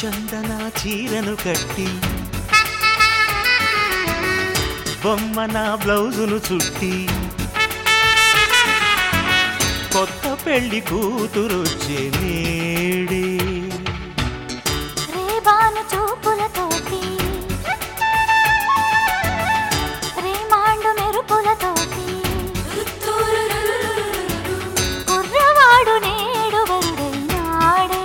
చందన చీరను కట్టి బొమ్మ నా బ్లౌజును చుట్టి కొత్త పెళ్లి కూతురొచ్చే నేడే రేబాను చూపులతోటి రేమాండు మెరుపులతోటి కుర్రవాడు నేడు వరుడైనాడే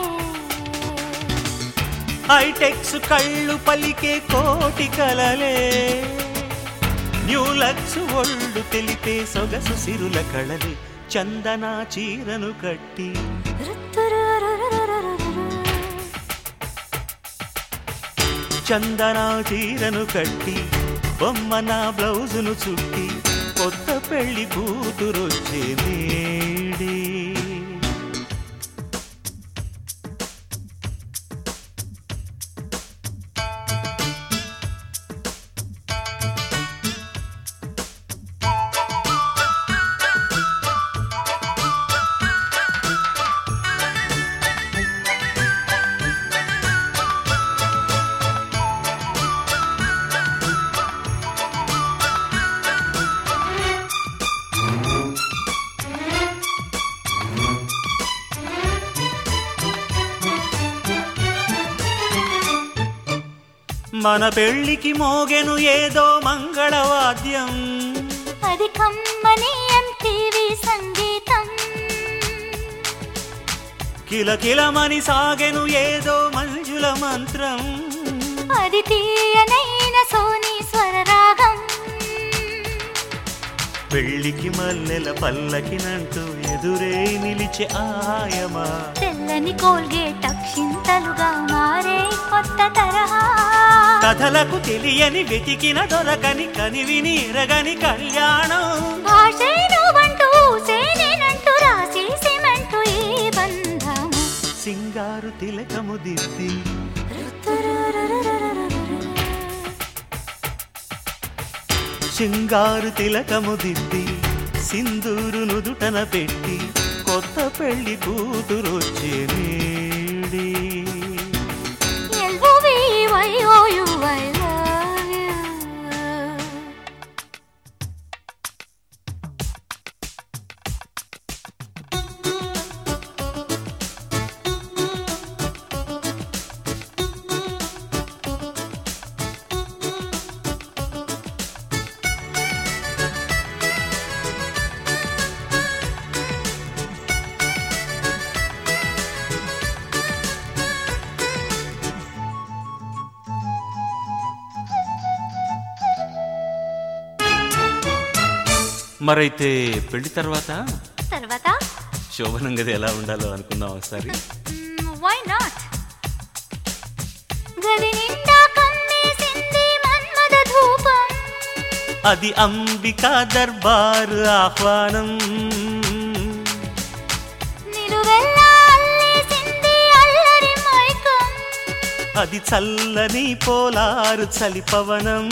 హైటెక్స్ కళ్ళు పలికే కోటి కలలే న్యూ లక్స్ ఒళ్ళు తెలిపే సొగసు సిరుల కళలే చందన చీరను కట్టి రుత్తురురురురురురురు. చందన చీరను కట్టి బొమ్మ నా బ్లౌజును చుట్టి కొత్త పెళ్లి కూతురొచ్చే నేడే మన పెళ్లికి మోగెను ఏదో మంగళవాద్యం అది కమ్మని ఎంటీవీ సంగీతం కిలకిలమని సాగెను ఏదో మంజుల మంత్రం అది తీయనైన సోనీ స్వరరాగం పెళ్లికి మల్లెల పల్లకినంటూ ఎదురే నిలిచే ఆయమా తెల్లని కోల్గేట్ అక్షింతలుగా మారే కొత్త తరహా కథలకు తెలియని వెతికిన దొరకని కనివిని ఎరగని కళ్యాణం భాషేను వంటూ సేనేనంటూ రాసి సిమెంటు ఈ బంధము సింగారు తిలకము దిద్ది సింగారు తిలకము దిద్ది సింధూరు నుదుటన పెట్టి కొత్త పెళ్లి కూతురొచ్చే నేడే L-O-V-Y-O-U, I love you. మరైతే పెళ్లి తర్వాత తర్వాత శోభనం గది ఎలా ఉండాలో అనుకుందాం ఒకసారి వై నాట్ గది నిండా కమ్మేసింది మన్మద ధూపం అది అంబికా దర్బారు ఆహ్వానం నిలువెల్లా అల్లేసింది అల్లరి మైకం అది చల్లని పోలారు చలిపవనం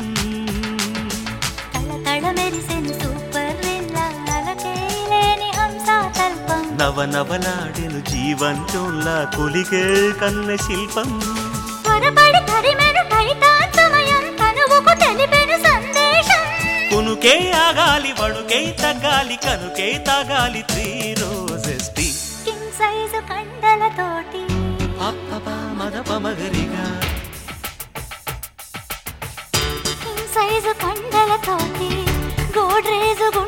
తళతళ మెరిసెను సూపర్ విల్లా అలకే లేని హంసా తల్పం నవనవలాడెను జీవంతోల్లా కొలిగే కన్న శిల్పం త్వరపడి తరిమెను టైటాన్ సమయం తనువుకు తెలిపెను సందేశం కునుకే ఆగాలి వణుకే తగ్గాలి కనుకే తాగాలి Three Roses tea king size కండలతోటి అప్పపా మదప మగరిగా కింగ్ సైజు కండలతోటి గోడ్రేజు